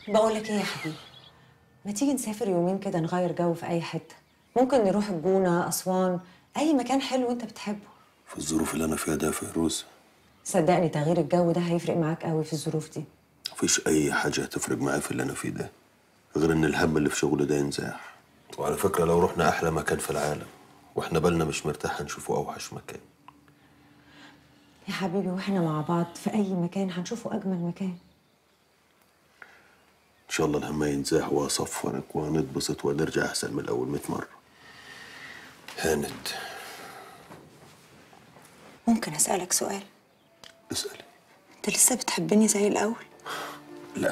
بقول لك ايه يا حبيبي ما تيجي نسافر يومين كده نغير جو في اي حته ممكن نروح الجونه اسوان اي مكان حلو انت بتحبه في الظروف اللي انا فيها ده يا فيروز صدقني تغيير الجو ده هيفرق معاك قوي في الظروف دي مفيش اي حاجه هتفرق معايا في اللي انا فيه ده غير ان الهم اللي في شغلي ده ينزاح وعلى فكره لو رحنا احلى مكان في العالم واحنا بالنا مش مرتاح هنشوفه اوحش مكان يا حبيبي واحنا مع بعض في اي مكان هنشوفه اجمل مكان ان شاء الله الهم ينزاح واصفرك وهنتبسط ونرجع احسن من الاول 100 مره هانت ممكن اسالك سؤال اسالي انت لسه بتحبني زي الاول لا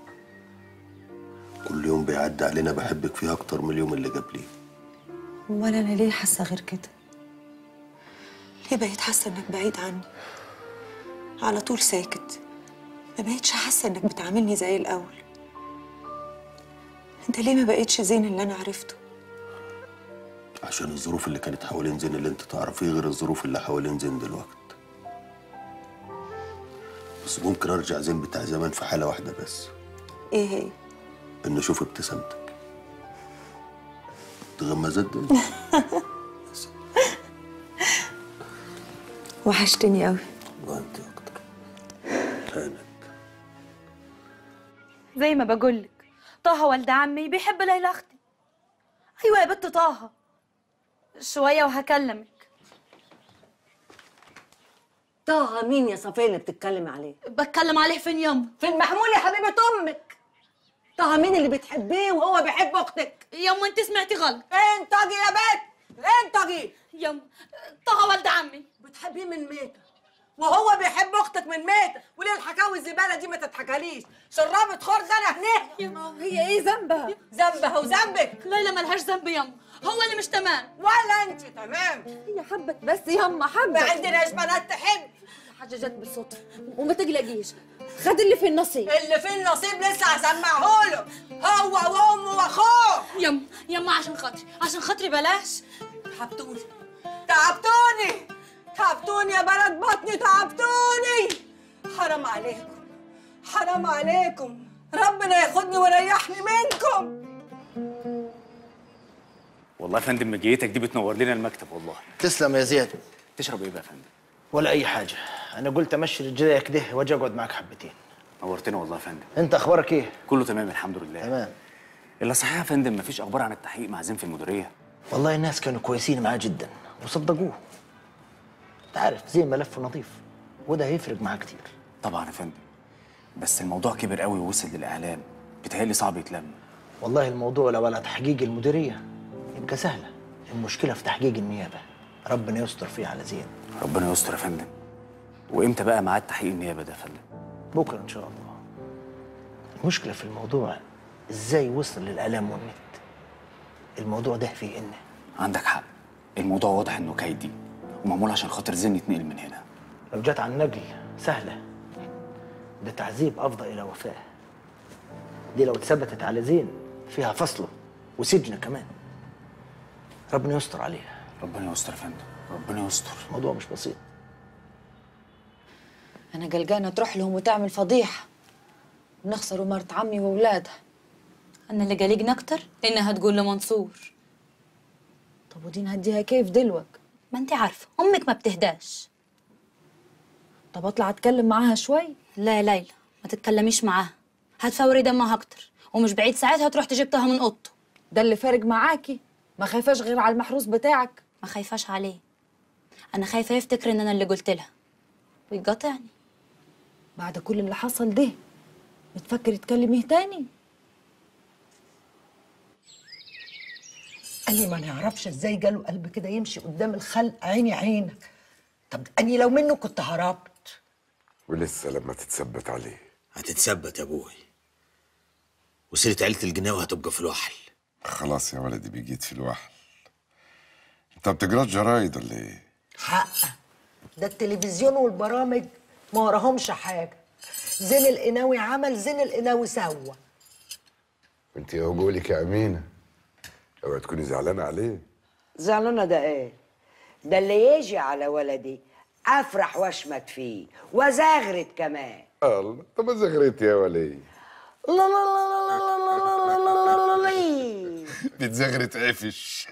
كل يوم بيعدي علينا بحبك فيه اكتر من اليوم اللي قبليه ولا انا ليه حاسه غير كده ليه بقيت حاسه انك بعيد عني على طول ساكت ما بقيتش حاسه انك بتعاملني زي الاول انت ليه ما بقيتش زين اللي انا عرفته عشان الظروف اللي كانت حوالين زين اللي انت تعرفيه غير الظروف اللي حوالين زين دلوقتي بس ممكن ارجع زين بتاع زمان في حاله واحده بس ايه هي ان اشوف ابتسامتك تغمزت دي وحشتني قوي وانت اكتر هانت زي ما بقولك طه ولد عمي بيحب ليلى اختي ايوه يا بنت طه شويه وهكلمك طه مين يا صفيه اللي بتتكلم عليه بتكلم عليه فين يما في المحمول يا حبيبه امك طه مين اللي بتحبيه وهو بيحب اختك يما انت سمعتي غلط انتجي يا بنت انتجي يما طه ولد عمي بتحبيه من ميتة وهو بيحب اختك من ميتة وليه الحكاوي الزباله دي ما تتحكاليش شرابة خرز انا هنا يما هي ايه ذنبها ذنبها وذنبك ليلى ملهاش ذنب يما هو اللي مش تمام ولا انت تمام هي حبت بس يما حبت ما عندناش بنات تحب حاجه جت بالصدفه وما تقلقيش خد اللي في النصيب اللي فيه النصيب لسه هسمعهوله هو وامه واخوه يما يما عشان خاطري عشان خاطري بلاش تعبتوني تعبتوني تعبتوني يا بلد بطني تعبتوني حرام عليكم حرام عليكم ربنا ياخدني ويريحني منكم والله يا فندم مجيتك دي بتنور لنا المكتب والله تسلم يا زياد تشرب ايه بقى يا فندم ولا اي حاجه انا قلت امشي رجليا كده واجي اقعد معاك حبتين نورتنا والله يا فندم انت اخبارك ايه كله تمام الحمد لله تمام الا صحيح يا فندم مفيش اخبار عن التحقيق مع زين في المديريه والله الناس كانوا كويسين معاه جدا وصدقوه انت عارف زي ملف نظيف وده هيفرق معاه كتير طبعا يا فندم بس الموضوع كبر قوي ووصل للاعلام بيتهيألي صعب يتلم والله الموضوع لو على تحقيق المديريه يبقى سهله المشكله في تحقيق النيابه ربنا يستر فيه على زين ربنا يستر يا فندم وامتى بقى ميعاد تحقيق النيابه ده يا فندم بكره ان شاء الله المشكله في الموضوع ازاي وصل للاعلام والنت الموضوع ده فيه انه عندك حق الموضوع واضح انه كيدي ومعمول عشان خاطر زين يتنقل من هنا لو جت على النقل سهلة ده تعذيب أفضى إلى وفاة دي لو اتثبتت على زين فيها فصله وسجن كمان ربنا يستر عليها ربنا يستر يا فندم ربنا يستر الموضوع مش بسيط انا قلقانه تروح لهم وتعمل فضيحه ونخسروا مرت عمي واولادها انا اللي قلقني اكتر انها تقول لمنصور طب ودي نهديها كيف دلوك ما انت عارفه امك ما بتهداش طب اطلع اتكلم معاها شوي لا يا ليلى ما تتكلميش معاها هتفوري دمها اكتر ومش بعيد ساعتها تروح تجيبتها من اوضته ده اللي فارق معاكي ما خايفاش غير على المحروس بتاعك ما خايفاش عليه انا خايفه يفتكر ان انا اللي قلت لها ويقاطعني بعد كل اللي حصل ده بتفكر تكلميه تاني أني ما نعرفش ازاي جاله قلب كده يمشي قدام الخلق عيني عينك طب أني لو منه كنت هربت ولسه لما تتثبت عليه هتتثبت يا ابوي وسيرة عيلة الجناوي هتبقى في الوحل خلاص يا ولدي بيجيت في الوحل انت بتقراش جرايد ولا ايه؟ حق ده التلفزيون والبرامج ما وراهمش حاجة زين القناوي عمل زين القناوي سوى وانت يا قولك يا امينه اوعي تكوني زعلانه عليه زعلانة ده ايه؟ ده اللي يجي على ولدي افرح واشمت فيه وزغرت كمان الله طب زغرتي يا ولي لا لا لا لا لا لا لا لا لا لا لا بتزغرت عفش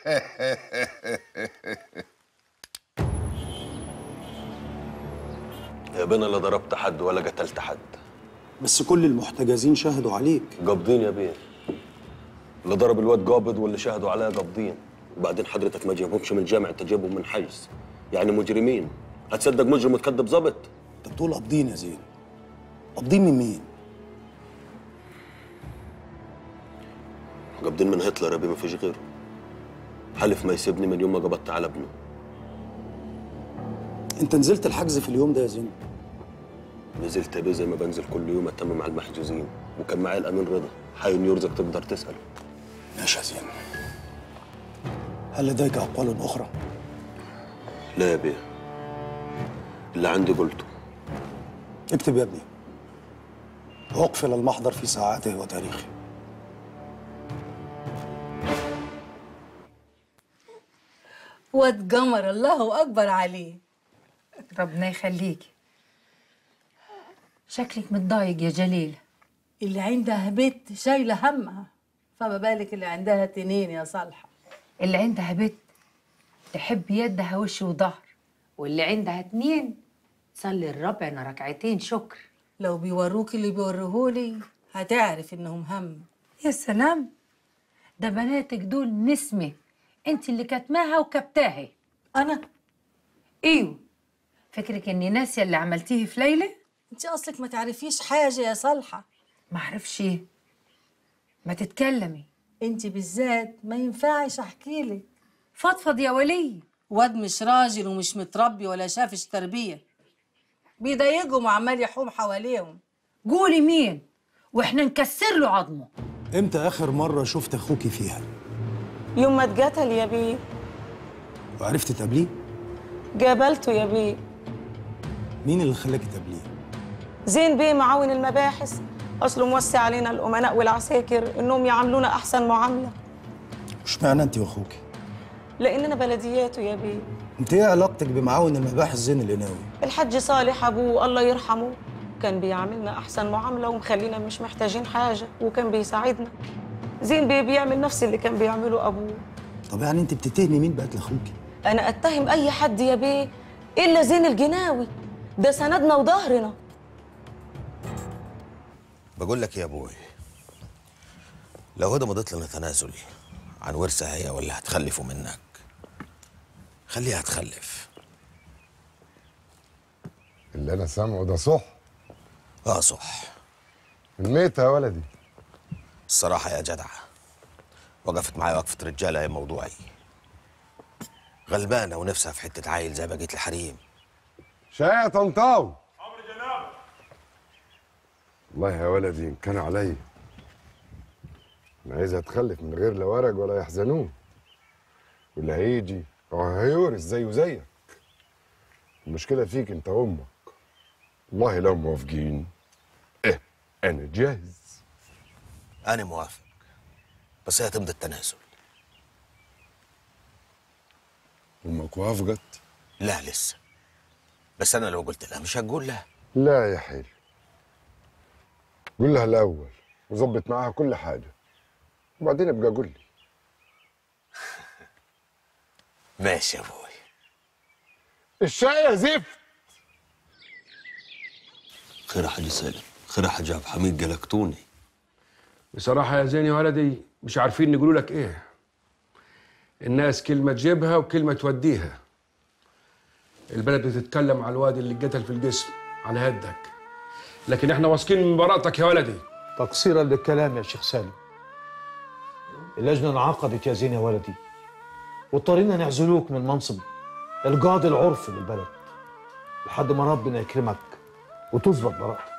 يا بنا لا ضربت حد ولا قتلت حد بس كل المحتجزين شهدوا عليك قابضين يا بيه اللي ضرب الواد قابض واللي شهدوا عليها قابضين وبعدين حضرتك ما جابهمش من جامع انت جايبهم من حجز يعني مجرمين هتصدق مجرم وتكذب ظابط انت بتقول قابضين يا زين قابضين من مين؟ قابضين من هتلر يا بيه ما فيش غيره حلف ما يسيبني من يوم ما قبضت على ابنه انت نزلت الحجز في اليوم ده يا زين نزلت يا بيه زي ما بنزل كل يوم اتم مع المحجوزين وكان معايا الامين رضا حي يرزق تقدر تساله ماشي يا زين هل لديك اقوال اخرى؟ لا يا بيه اللي عندي قلته اكتب يا ابني اقفل المحضر في ساعاته وتاريخه واد قمر الله اكبر عليه ربنا يخليكي شكلك متضايق يا جليل اللي عندها بنت شايله همها فما بالك اللي عندها تنين يا صالحه اللي عندها بنت تحب يدها وش وظهر واللي عندها اتنين تصلي الربع ركعتين شكر لو بيوروك اللي بيوريهولي هتعرف انهم هم يا سلام ده بناتك دول نسمة انت اللي كتماها وكبتاها انا ايوه فكرك اني ناسيه اللي عملتيه في ليلى انت اصلك ما تعرفيش حاجه يا صالحه ما اعرفش ايه ما تتكلمي انت بالذات ما ينفعش احكي لك فضفض يا ولي واد مش راجل ومش متربي ولا شافش تربيه بيضايقهم وعمال يحوم حواليهم قولي مين واحنا نكسر له عظمه امتى اخر مره شفت اخوكي فيها يوم ما اتقتل يا بيه وعرفت تقابليه قابلته يا بيه مين اللي خلاكي تقابليه زين بيه معاون المباحث اصله موسع علينا الامناء والعساكر انهم يعاملونا احسن معامله اشمعنى انت واخوكي لاننا بلدياته يا بيه انت ايه علاقتك بمعاون المباحث زين القناوي الحاج صالح ابوه الله يرحمه كان بيعاملنا احسن معامله ومخلينا مش محتاجين حاجه وكان بيساعدنا زين بيه بيعمل نفس اللي كان بيعمله ابوه طب يعني انت بتتهمي مين بقت لاخوكي انا اتهم اي حد يا بيه الا زين الجناوي ده سندنا وظهرنا بقول لك يا ابوي لو هدى مضت لنا تنازل عن ورثها هي ولا هتخلفه منك خليها تخلف اللي انا سامعه ده صح اه صح الميتة يا ولدي الصراحة يا جدع وقفت معايا وقفة رجالة يا موضوعي غلبانة ونفسها في حتة عيل زي بقية الحريم شاي يا طنطاوي والله يا ولدي ان كان عليا انا عايزها تخلف من غير لا ورق ولا يحزنون واللي هيجي هو هيورث زيه زيك المشكله فيك انت وامك والله لو موافقين ايه انا جاهز أنا موافق بس هي تمضي التنازل امك وافقت لا لسه بس أنا لو قلت لها مش هتقول لا لا يا حلو قول لها الاول وظبط معاها كل حاجه وبعدين ابقى قول لي ماشي يا ابوي الشاي يا زفت خير يا حاج سالم خير يا حاج عبد الحميد جلكتوني بصراحة يا زين يا ولدي مش عارفين نقولوا لك ايه الناس كلمة تجيبها وكلمة توديها البلد بتتكلم على الواد اللي اتقتل في الجسم على هدك لكن احنا واثقين من براءتك يا ولدي تقصيرا للكلام يا شيخ سالم اللجنة انعقدت يا زين يا ولدي واضطرينا نعزلوك من منصب القاضي العرفي للبلد لحد ما ربنا يكرمك وتثبت براءتك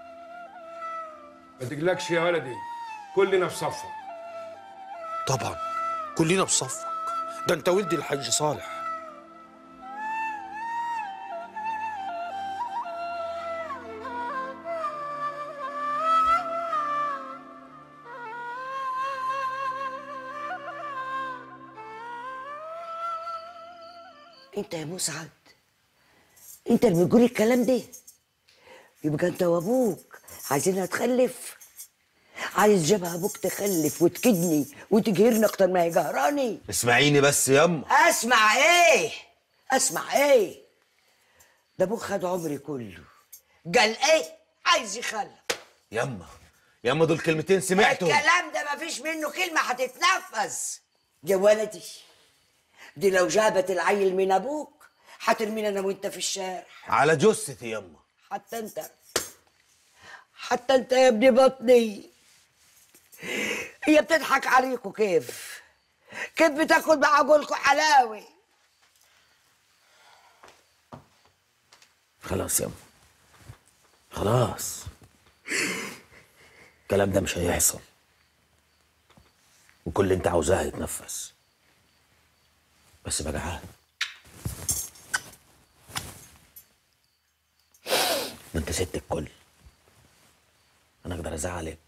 ما تقلقش يا ولدي كلنا في صفك طبعا كلنا في صفك ده انت ولدي الحاج صالح انت يا مسعد انت اللي بتقول الكلام ده يبقى انت وابوك عايزينها تخلف عايز جابها ابوك تخلف وتكدني وتجهرني اكتر ما هي جهراني اسمعيني بس ياما اسمع ايه اسمع ايه ده ابوك خد عمري كله قال ايه عايز يخلف ياما ياما دول كلمتين سمعتهم الكلام ده مفيش منه كلمة هتتنفذ يا ولدي دي لو جابت العيل من ابوك هترمينا انا وانت في الشارع على جثتي ياما حتى انت حتى انت يا ابن بطني هي بتضحك عليكوا كيف كيف بتاكل مع عقولكوا حلاوي خلاص ياما خلاص الكلام ده مش هيحصل وكل اللي انت عاوزاه هيتنفذ بس بقى عاد ما انت ست الكل انا اقدر ازعلك